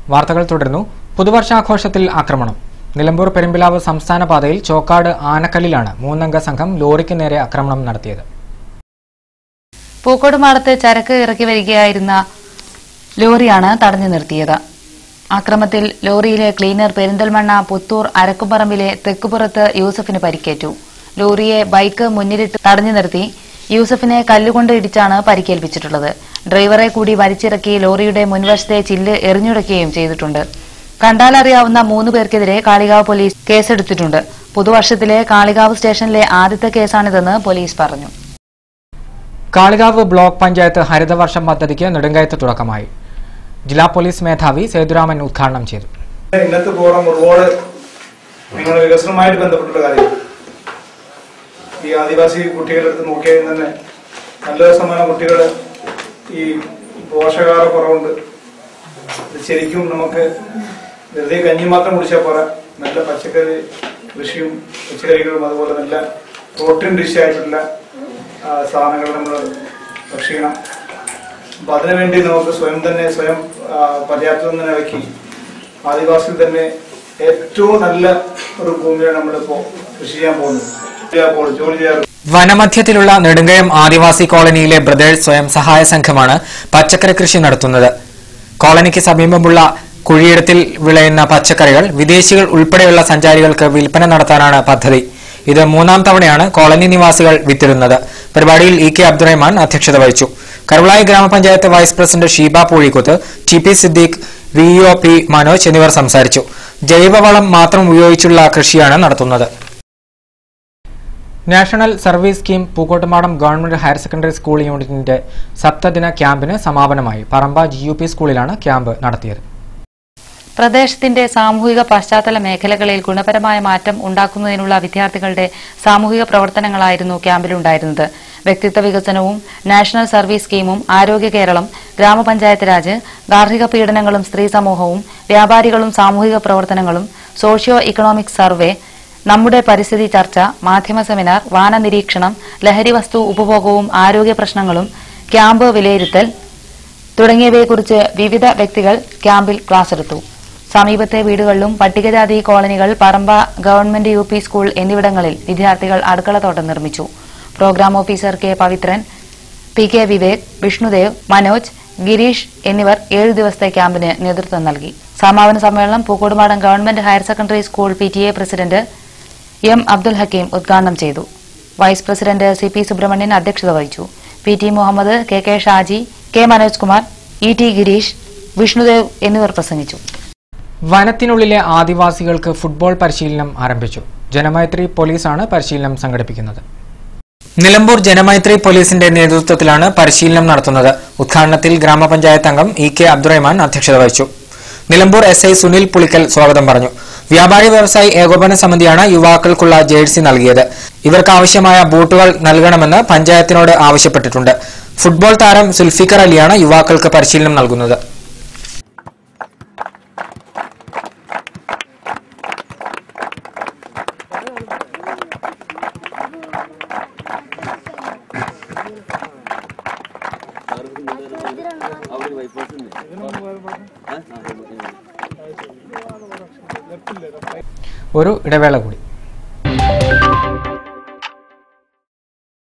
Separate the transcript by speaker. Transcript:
Speaker 1: വാർത്തകൾ തുടരുന്നു പുതുവർഷാഘോഷത്തിൽ ആക്രമണം നിലമ്പൂർ പെരുമ്പിലാവ് സംസ്ഥാന പാതയിൽ ചോക്കാട് ആനക്കല്ലിലാണ് മൂന്നംഗ സംഘം ലോറിക്ക് നേരെ ആക്രമണം നടത്തിയത്
Speaker 2: പൂക്കോടുമാടത്ത് ചരക്ക് ഇറക്കി വരികയായിരുന്ന ലോറിയാണ് തടഞ്ഞു നിർത്തിയത് ആക്രമത്തിൽ ലോറിയിലെ ക്ലീനർ പെരിന്തൽമണ്ണ പുത്തൂർ അരക്കുപറമ്പിലെ തെക്കുപുറത്ത് യൂസഫിന് പരിക്കേറ്റു ലോറിയെ ബൈക്ക് മുന്നിലിട്ട് തടഞ്ഞു നിർത്തി യൂസഫിനെ കല്ലുകൊണ്ട് ഇടിച്ചാണ് പരിക്കേൽപ്പിച്ചിട്ടുള്ളത് ഡ്രൈവറെ കൂടി വലിച്ചിറക്കി ലോറിയുടെ മുൻവശത്തെ ചില്ല് എറിഞ്ഞുടയ്ക്കുകയും ചെയ്തിട്ടുണ്ട് കണ്ടാലറിയാവുന്ന മൂന്ന് പേർക്കെതിരെ കാളികാവ് പോലീസ് കേസെടുത്തിട്ടുണ്ട് പുതുവർഷത്തിലെ കാളികാവ് സ്റ്റേഷനിലെ ആദ്യത്തെ കേസാണിതെന്ന് പോലീസ് പറഞ്ഞു
Speaker 1: കാളികാവ് ബ്ലോക്ക് പഞ്ചായത്ത് ഹരിതവർഷം പദ്ധതിക്ക് നെടുങ്കയത്ത് തുടക്കമായി ജില്ലാ പോലീസ് മേധാവി സേതുരാമൻ ഉദ്ഘാടനം ചെയ്തു
Speaker 3: ഇന്നത്തെ ഫോറം ഒരുപാട് നിങ്ങളുടെ വികസനവുമായിട്ട് ബന്ധപ്പെട്ടുള്ള കാര്യം ഈ ആദിവാസി കുട്ടികളുടെ അടുത്ത് നോക്കിയാൽ തന്നെ നല്ല ശതമാനം കുട്ടികൾ ഈ പോഷകാഹാര കുറവുണ്ട് ഇത് ശരിക്കും നമുക്ക് വെറുതെ കഞ്ഞി മാത്രം കുടിച്ചാൽ പോരാ നല്ല പച്ചക്കറി കൃഷിയും പച്ചക്കറികളും അതുപോലെ നല്ല പ്രോട്ടീൻ ഡിഷ് ആയിട്ടുള്ള ആ, സാധനങ്ങൾ നമ്മൾ ഭക്ഷിക്കണം അപ്പൊ അതിനുവേണ്ടി നമുക്ക് സ്വയം തന്നെ സ്വയം ആ, പര്യാപ്തത എന്ന നിലയ്ക്ക് ആദിവാസിയിൽ തന്നെ ഏറ്റവും നല്ല ഒരു ഭൂമിയാണ് നമ്മളിപ്പോ കൃഷി ചെയ്യാൻ പോകുന്നത് ചെയ്യാൻ പോകുന്നത് ജോലി ചെയ്യാൻ
Speaker 1: വനമധ്യത്തിലുള്ള നെടുങ്കയം ആദിവാസി കോളനിയിലെ ബ്രദേഴ്സ് സ്വയം സഹായ സംഘമാണ് പച്ചക്കറി കൃഷി നടത്തുന്നത് കോളനിക്ക് സമീപമുള്ള കുഴിയിടത്തിൽ വിളയുന്ന പച്ചക്കറികൾ വിദേശികൾ ഉൾപ്പെടെയുള്ള സഞ്ചാരികൾക്ക് വിൽപ്പന നടത്താനാണ് പദ്ധതി ഇത് മൂന്നാം തവണയാണ് കോളനി നിവാസികൾ വിത്തിടുന്നത് പരിപാടിയിൽ ഇ കെ അബ്ദുറഹ്മാൻ അധ്യക്ഷത വഹിച്ചു കരുളായി ഗ്രാമപഞ്ചായത്ത് vice president Sheeba Poozhikkuth T P Siddique V O P Manoj എന്നിവർ സംസാരിച്ചു ജൈവവളം മാത്രം ഉപയോഗിച്ചുള്ള കൃഷിയാണ് നടത്തുന്നത് National Service Scheme Pookkottumadam Government Higher Secondary School യൂണിറ്റിന്റെ സപ്തദിന ക്യാമ്പിന് സമാപനമായി പറമ്പ ജി യു പി സ്കൂളിലാണ് ക്യാമ്പ് നടത്തിയത്
Speaker 2: പ്രദേശത്തിന്റെ സാമൂഹിക പശ്ചാത്തല മേഖലകളിൽ ഗുണപരമായ മാറ്റം ഉണ്ടാക്കുന്നതിനുള്ള വിദ്യാർത്ഥികളുടെ സാമൂഹിക പ്രവർത്തനങ്ങളായിരുന്നു ക്യാമ്പിലുണ്ടായിരുന്നത് വ്യക്തിത്വ വികസനവും നാഷണൽ സർവീസ് സ്കീമും ആരോഗ്യ കേരളം ഗ്രാമപഞ്ചായത്ത് രാജ് ഗാർഹിക പീഡനങ്ങളും സ്ത്രീ സമൂഹവും വ്യാപാരികളും സാമൂഹിക പ്രവർത്തനങ്ങളും സോഷ്യോ ഇക്കണോമിക് സർവേ നമ്മുടെ പരിസ്ഥിതി ചർച്ച മാധ്യമ സെമിനാർ വാന നിരീക്ഷണം ലഹരി വസ്തു ഉപഭോഗവും ആരോഗ്യ പ്രശ്നങ്ങളും ക്യാമ്പ് വിലയിരുത്തൽ തുടങ്ങിയവയെക്കുറിച്ച് വിവിധ വ്യക്തികൾ ക്യാമ്പിൽ ക്ലാസ്സെടുത്തു സമീപത്തെ വീടുകളിലും പട്ടികജാതി കോളനികൾ Paramba government U P school എന്നിവിടങ്ങളിൽ വിദ്യാർത്ഥികൾ അടുക്കളത്തോട്ടം നിർമ്മിച്ചു programme officer K Pavithran P K Vivek Vishnudev Manoj Girish എന്നിവർ ഏഴു ദിവസത്തെ ക്യാമ്പിന് നേതൃത്വം നൽകി സമാപന സമ്മേളനം Pookkodumadam Government Higher Secondary School P T A president M Abdul Hakeem ഉദ്ഘാടനം ചെയ്തു vice president C P Subramanian അധ്യക്ഷത വഹിച്ചു P T Muhammad K K Shaji K Manoj Kumar E T Girish Vishnudev എന്നിവർ പ്രസംഗിച്ചു
Speaker 1: വനത്തിനുള്ളിലെ ആദിവാസികൾക്ക് ഫുട്ബോൾ പരിശീലനം ആരംഭിച്ചു ജനമൈത്രി പോലീസാണ് പരിശീലനം സംഘടിപ്പിക്കുന്നത് നിലമ്പൂർ ജനമൈത്രി പോലീസിന്റെ നേതൃത്വത്തിലാണ് പരിശീലനം നടത്തുന്നത് ഉദ്ഘാടനത്തിൽ ഗ്രാമപഞ്ചായത്ത് അംഗം ഇ കെ അബ്ദുറഹ്മാൻ അധ്യക്ഷത വഹിച്ചു നിലമ്പൂർ എസ് ഐ സുനിൽ പുളിക്കൽ സ്വാഗതം പറഞ്ഞു വ്യാപാരി വ്യവസായി ഏകോപന സമിതിയാണ് യുവാക്കൾക്കുള്ള ജേഴ്സി നൽകിയത് ഇവർക്ക് ആവശ്യമായ ബൂട്ടുകൾ നൽകണമെന്ന് പഞ്ചായത്തിനോട് ആവശ്യപ്പെട്ടിട്ടുണ്ട് ഫുട്ബോൾ താരം സുൽഫിക്കർ അലിയാണ് യുവാക്കൾക്ക് പരിശീലനം നൽകുന്നത് ഒരു ഇടവേള കൂടി